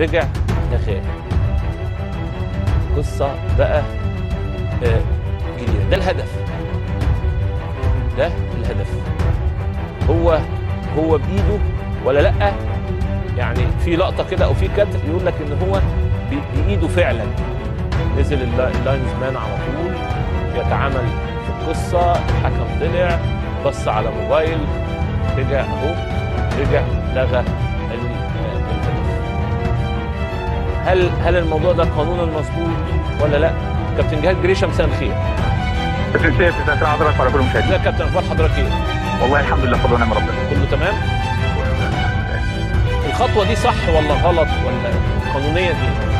رجع لغاه قصه بقى آه، جديده ده الهدف ده الهدف هو هو بايده ولا لا يعني في لقطه كده او في كادر يقول لك ان هو ب- بايده فعلا نزل اللا- اللاينز مان على طول يتعامل في القصه الحكم طلع بص على موبايل رجع اهو رجع لغى ال- الهدف هل هل الموضوع ده قانونا مظبوط ولا لا؟ كابتن جهاد جريشه مساء الخير. كابتن سيف مساء الخير حضرتك وعلى كل المشاهدين ازيك يا كابتن اخبار حضرتك ايه؟ والله الحمد لله فضل ونعم ربنا كله تمام؟ الخطوه دي صح ولا غلط ولا قانونيا ايه؟